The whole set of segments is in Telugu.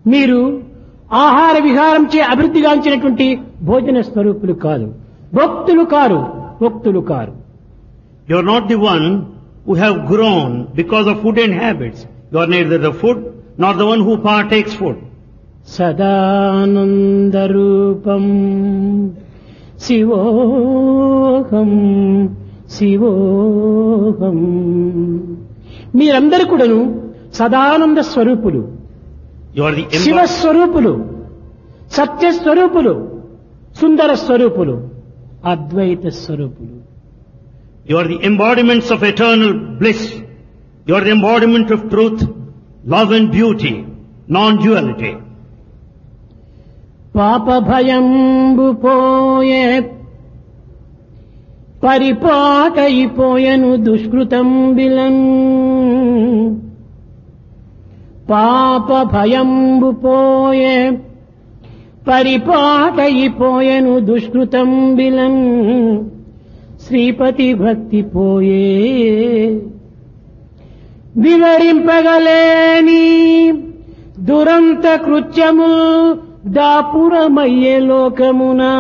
మీరు ఆహార విహారం చే అభివృద్ధిగాంచినటువంటి భోజన స్వరూపులు కాదు భక్తులు కారు భక్తులు కారు You're not the one who have grown because of food and habits. You are neither the food nor the one who partakes food. సదానందరూపం శివోహం శివోహం మీరందరూ కూడాను Sadananda స్వరూపులు You are the Shiva embod- స్వరూపులు Satya స్వరూపులు Sundara స్వరూపులు Advaita స్వరూపులు you are the embodiments of eternal bliss. You are the embodiment of truth, love and beauty, non-duality. పాప భయంబు పోయే పరిపాటయిపోయను దుష్కృతం బిలన్ పాప భయంబు పోయే పరిపాటయిపోయను దుష్కృతం బిలన్ శ్రీపతి భక్తి పోయే వివరింపగలేని దురంత కృత్యము దాపురమయ్యే లోకమునా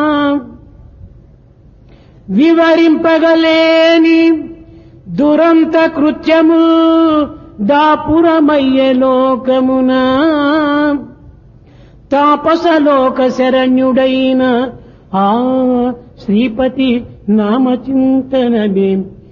వివరింపగలేని దురంత కృత్యము దాపురమయ్యే లోకమునా తాపసలోక శరణ్యుడైన ఆ శ్రీపతి నామచింతనమే